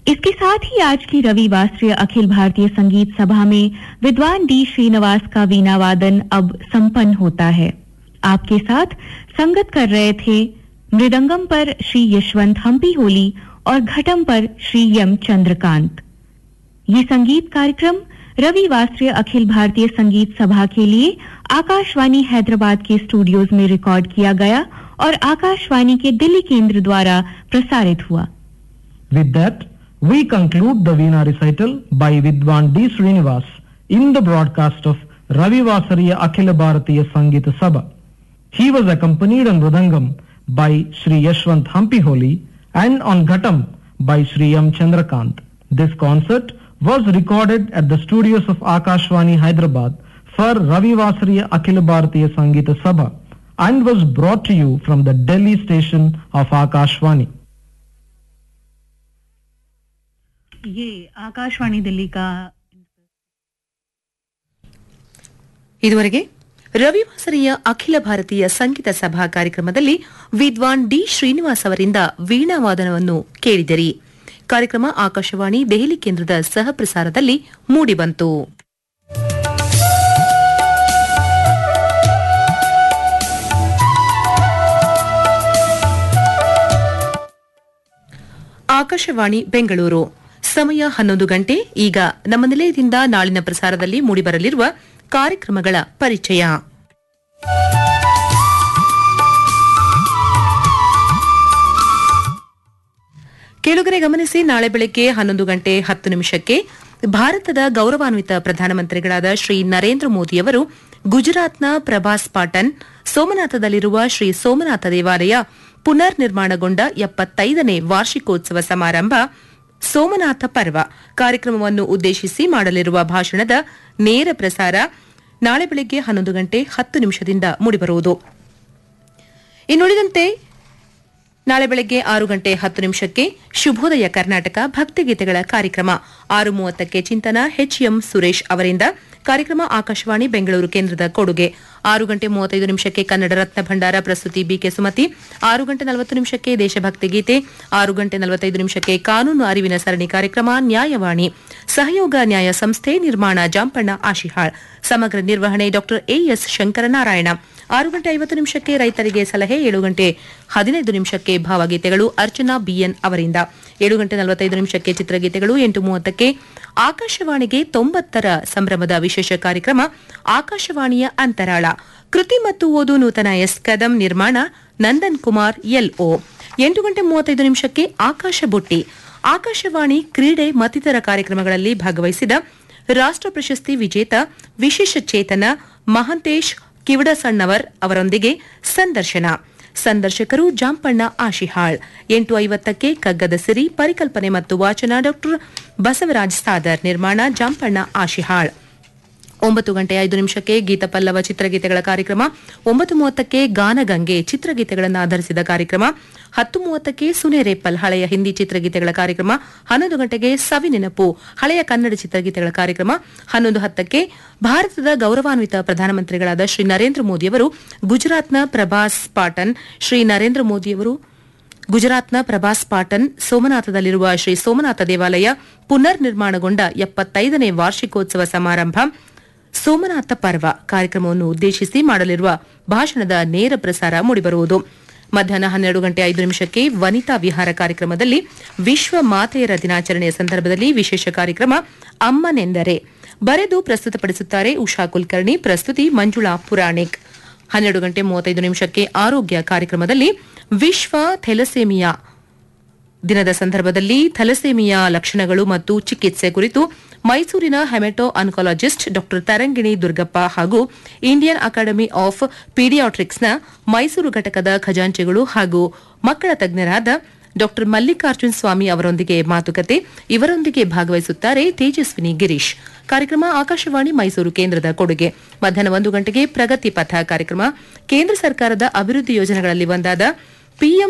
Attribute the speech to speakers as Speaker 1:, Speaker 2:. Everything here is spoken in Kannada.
Speaker 1: इसके साथ ही आज की रवि वास्त्रीय अखिल भारतीय संगीत सभा में विद्वान डी श्रीनिवास का वीणा वादन अब संपन्न होता है आपके साथ संगत कर रहे थे मृदंगम पर श्री यशवंत हम्पी होली और घटम पर श्री यम चंद्रकांत ये संगीत कार्यक्रम रवि वास्त्रीय अखिल भारतीय संगीत सभा के लिए आकाशवाणी हैदराबाद के स्टूडियोज में रिकॉर्ड किया गया और आकाशवाणी के दिल्ली केंद्र द्वारा प्रसारित हुआ
Speaker 2: With that, we conclude the Veena recital by Vidwan D. Srinivas in the broadcast of Ravi Vasariya Akhila Bharatiya Sangita Sabha. He was accompanied on Mridangam by Sri Yashwant Hampiholi and on Ghatam by Sri M. Chandrakant. This concert was recorded at the studios of Akashvani Hyderabad for Ravi Vasariya Akhila Bharatiya Sangita Sabha and was brought to you from the Delhi station of Akashvani.
Speaker 3: ये आकाशवाणी दिल्ली का
Speaker 4: ಇದುವರೆಗೆ ರವಿವಾಸರಿಯ ಅಖಿಲ ಭಾರತೀಯ ಸಂಗೀತ ಸಭಾ ಕಾರ್ಯಕ್ರಮದಲ್ಲಿ ವಿದ್ವಾನ್ ಡಿ ಶ್ರೀನಿವಾಸ್ ಅವರಿಂದ ವೀಣಾವಾದನವನ್ನು ಕೇಳಿದಿರಿ ಕಾರ್ಯಕ್ರಮ ಆಕಾಶವಾಣಿ ದೆಹಲಿ ಕೇಂದ್ರದ ಸಹ ಪ್ರಸಾರದಲ್ಲಿ ಮೂಡಿಬಂತು ಆಕಾಶವಾಣಿ ಬೆಂಗಳೂರು ಸಮಯ ಹನ್ನೊಂದು ಗಂಟೆ ಈಗ ನಮ್ಮ ನಿಲಯದಿಂದ ನಾಳಿನ ಪ್ರಸಾರದಲ್ಲಿ ಮೂಡಿಬರಲಿರುವ ಕಾರ್ಯಕ್ರಮಗಳ ಪರಿಚಯ ಕೇಳುಗರೆ ಗಮನಿಸಿ ನಾಳೆ ಬೆಳಗ್ಗೆ ಹನ್ನೊಂದು ಗಂಟೆ ಹತ್ತು ನಿಮಿಷಕ್ಕೆ ಭಾರತದ ಗೌರವಾನ್ವಿತ ಪ್ರಧಾನಮಂತ್ರಿಗಳಾದ ಶ್ರೀ ನರೇಂದ್ರ ಮೋದಿಯವರು ಗುಜರಾತ್ನ ಪ್ರಭಾಸ್ ಪಾಟನ್ ಸೋಮನಾಥದಲ್ಲಿರುವ ಶ್ರೀ ಸೋಮನಾಥ ದೇವಾಲಯ ಪುನರ್ ನಿರ್ಮಾಣಗೊಂಡ ಎಪ್ಪತ್ತೈದನೇ ವಾರ್ಷಿಕೋತ್ಸವ ಸಮಾರಂಭ ಸೋಮನಾಥ ಪರ್ವ ಕಾರ್ಯಕ್ರಮವನ್ನು ಉದ್ದೇಶಿಸಿ ಮಾಡಲಿರುವ ಭಾಷಣದ ನೇರ ಪ್ರಸಾರ ನಾಳೆ ಬೆಳಗ್ಗೆ ಹನ್ನೊಂದು ಗಂಟೆ ಹತ್ತು ನಿಮಿಷದಿಂದ ಮೂಡಿಬರುವುದು ಇನ್ನುಳಿದಂತೆ ನಾಳೆ ಬೆಳಗ್ಗೆ ಆರು ಗಂಟೆ ಹತ್ತು ನಿಮಿಷಕ್ಕೆ ಶುಭೋದಯ ಕರ್ನಾಟಕ ಭಕ್ತಿಗೀತೆಗಳ ಕಾರ್ಯಕ್ರಮ ಆರು ಮೂವತ್ತಕ್ಕೆ ಚಿಂತನ ಎಚ್ಎಂ ಸುರೇಶ್ ಅವರಿಂದ ಕಾರ್ಯಕ್ರಮ ಆಕಾಶವಾಣಿ ಬೆಂಗಳೂರು ಕೇಂದ್ರದ ಕೊಡುಗೆ ಆರು ಗಂಟೆ ಮೂವತ್ತೈದು ನಿಮಿಷಕ್ಕೆ ಕನ್ನಡ ರತ್ನ ಭಂಡಾರ ಪ್ರಸ್ತುತಿ ಬಿಕೆ ಸುಮತಿ ಆರು ಗಂಟೆ ನಲವತ್ತು ನಿಮಿಷಕ್ಕೆ ದೇಶಭಕ್ತಿ ಗೀತೆ ಆರು ಗಂಟೆ ನಲವತ್ತೈದು ನಿಮಿಷಕ್ಕೆ ಕಾನೂನು ಅರಿವಿನ ಸರಣಿ ಕಾರ್ಯಕ್ರಮ ನ್ಯಾಯವಾಣಿ ಸಹಯೋಗ ನ್ಯಾಯ ಸಂಸ್ಥೆ ನಿರ್ಮಾಣ ಜಾಂಪಣ್ಣ ಆಶಿಹಾಳ್ ಸಮಗ್ರ ನಿರ್ವಹಣೆ ಡಾ ಎಎಸ್ ಶಂಕರನಾರಾಯಣ ಆರು ಗಂಟೆ ಐವತ್ತು ನಿಮಿಷಕ್ಕೆ ರೈತರಿಗೆ ಸಲಹೆ ಏಳು ಗಂಟೆ ಹದಿನೈದು ನಿಮಿಷಕ್ಕೆ ಭಾವಗೀತೆಗಳು ಅರ್ಚನಾ ಬಿಎನ್ ಅವರಿಂದ ಏಳು ಗಂಟೆ ನಲವತ್ತೈದು ನಿಮಿಷಕ್ಕೆ ಚಿತ್ರಗೀತೆಗಳು ಎಂಟು ಮೂವತ್ತಕ್ಕೆ ಆಕಾಶವಾಣಿಗೆ ತೊಂಬತ್ತರ ಸಂಭ್ರಮದ ವಿಶೇಷ ಕಾರ್ಯಕ್ರಮ ಆಕಾಶವಾಣಿಯ ಅಂತರಾಳ ಕೃತಿ ಮತ್ತು ಓದು ನೂತನ ಎಸ್ ಕದಂ ನಿರ್ಮಾಣ ನಂದನ್ ಕುಮಾರ್ ಎಲ್ಒ ಎಂಟು ಗಂಟೆ ಮೂವತ್ತೈದು ನಿಮಿಷಕ್ಕೆ ಆಕಾಶ ಬುಟ್ಟಿ ಆಕಾಶವಾಣಿ ಕ್ರೀಡೆ ಮತ್ತಿತರ ಕಾರ್ಯಕ್ರಮಗಳಲ್ಲಿ ಭಾಗವಹಿಸಿದ ರಾಷ್ಟ್ರ ಪ್ರಶಸ್ತಿ ವಿಜೇತ ವಿಶೇಷ ಚೇತನ ಮಹಂತೇಶ್ ಕಿವಡಸಣ್ಣವರ್ ಅವರೊಂದಿಗೆ ಸಂದರ್ಶನ ಸಂದರ್ಶಕರು ಜಾಂಪಣ್ಣ ಆಶಿಹಾಳ್ ಎಂಟು ಐವತ್ತಕ್ಕೆ ಕಗ್ಗದ ಸಿರಿ ಪರಿಕಲ್ಪನೆ ಮತ್ತು ವಾಚನ ಡಾಕ್ಟರ್ ಬಸವರಾಜ್ ಸಾದರ್ ನಿರ್ಮಾಣ ಜಾಂಪಣ್ಣ ಆಶಿಹಾಳ್ ಒಂಬತ್ತು ಗಂಟೆ ಐದು ನಿಮಿಷಕ್ಕೆ ಗೀತಪಲ್ಲವ ಚಿತ್ರಗೀತೆಗಳ ಕಾರ್ಯಕ್ರಮ ಒಂಬತ್ತು ಮೂವತ್ತಕ್ಕೆ ಗಾನಗಂಗೆ ಚಿತ್ರಗೀತೆಗಳನ್ನು ಆಧರಿಸಿದ ಕಾರ್ಯಕ್ರಮ ಹತ್ತು ಮೂವತ್ತಕ್ಕೆ ಸುನೇರೇಪಲ್ ಹಳೆಯ ಹಿಂದಿ ಚಿತ್ರಗೀತೆಗಳ ಕಾರ್ಯಕ್ರಮ ಹನ್ನೊಂದು ಗಂಟೆಗೆ ಸವಿ ನೆನಪು ಹಳೆಯ ಕನ್ನಡ ಚಿತ್ರಗೀತೆಗಳ ಕಾರ್ಯಕ್ರಮ ಹನ್ನೊಂದು ಹತ್ತಕ್ಕೆ ಭಾರತದ ಗೌರವಾನ್ವಿತ ಪ್ರಧಾನಮಂತ್ರಿಗಳಾದ ಶ್ರೀ ನರೇಂದ್ರ ಮೋದಿಯವರು ಗುಜರಾತ್ನ ಪ್ರಭಾಸ್ ಪಾಟನ್ ಶ್ರೀ ನರೇಂದ್ರ ಮೋದಿಯವರು ಗುಜರಾತ್ನ ಪ್ರಭಾಸ್ ಪಾಟನ್ ಸೋಮನಾಥದಲ್ಲಿರುವ ಶ್ರೀ ಸೋಮನಾಥ ದೇವಾಲಯ ಪುನರ್ ನಿರ್ಮಾಣಗೊಂಡ ಎಪ್ಪತ್ತೈದನೇ ವಾರ್ಷಿಕೋತ್ಸವ ಸಮಾರಂಭ ಸೋಮನಾಥ ಪರ್ವ ಕಾರ್ಯಕ್ರಮವನ್ನು ಉದ್ದೇಶಿಸಿ ಮಾಡಲಿರುವ ಭಾಷಣದ ನೇರ ಪ್ರಸಾರ ಮೂಡಿಬರುವುದು ಮಧ್ಯಾಹ್ನ ಹನ್ನೆರಡು ಗಂಟೆ ಐದು ನಿಮಿಷಕ್ಕೆ ವನಿತಾ ವಿಹಾರ ಕಾರ್ಯಕ್ರಮದಲ್ಲಿ ವಿಶ್ವ ಮಾತೆಯರ ದಿನಾಚರಣೆಯ ಸಂದರ್ಭದಲ್ಲಿ ವಿಶೇಷ ಕಾರ್ಯಕ್ರಮ ಅಮ್ಮನೆಂದರೆ ಬರೆದು ಪ್ರಸ್ತುತಪಡಿಸುತ್ತಾರೆ ಉಷಾ ಕುಲಕರ್ಣಿ ಪ್ರಸ್ತುತಿ ಮಂಜುಳಾ ಪುರಾಣಿಕ್ ಹನ್ನೆರಡು ಗಂಟೆ ಮೂವತ್ತೈದು ನಿಮಿಷಕ್ಕೆ ಆರೋಗ್ಯ ಕಾರ್ಯಕ್ರಮದಲ್ಲಿ ವಿಶ್ವ ಥೆಲಸೇಮಿಯಾ ದಿನದ ಸಂದರ್ಭದಲ್ಲಿ ಥಲಸೇಮಿಯಾ ಲಕ್ಷಣಗಳು ಮತ್ತು ಚಿಕಿತ್ಸೆ ಕುರಿತು ಮೈಸೂರಿನ ಹೆಮೆಟೋ ಅನ್ಕಾಲಜಿಸ್ಟ್ ಡಾ ತರಂಗಿಣಿ ದುರ್ಗಪ್ಪ ಹಾಗೂ ಇಂಡಿಯನ್ ಅಕಾಡೆಮಿ ಆಫ್ ಪೀಡಿಯಾಟ್ರಿಕ್ಸ್ನ ಮೈಸೂರು ಘಟಕದ ಖಜಾಂಚಿಗಳು ಹಾಗೂ ಮಕ್ಕಳ ತಜ್ಞರಾದ ಡಾ ಮಲ್ಲಿಕಾರ್ಜುನ್ ಸ್ವಾಮಿ ಅವರೊಂದಿಗೆ ಮಾತುಕತೆ ಇವರೊಂದಿಗೆ ಭಾಗವಹಿಸುತ್ತಾರೆ ತೇಜಸ್ವಿನಿ ಗಿರೀಶ್ ಕಾರ್ಯಕ್ರಮ ಆಕಾಶವಾಣಿ ಮೈಸೂರು ಕೇಂದ್ರದ ಕೊಡುಗೆ ಮಧ್ಯಾಹ್ನ ಒಂದು ಗಂಟೆಗೆ ಪ್ರಗತಿ ಪಥ ಕಾರ್ಯಕ್ರಮ ಕೇಂದ್ರ ಸರ್ಕಾರದ ಅಭಿವೃದ್ಧಿ ಯೋಜನೆಗಳಲ್ಲಿ ಒಂದಾದ ಪಿಎಂ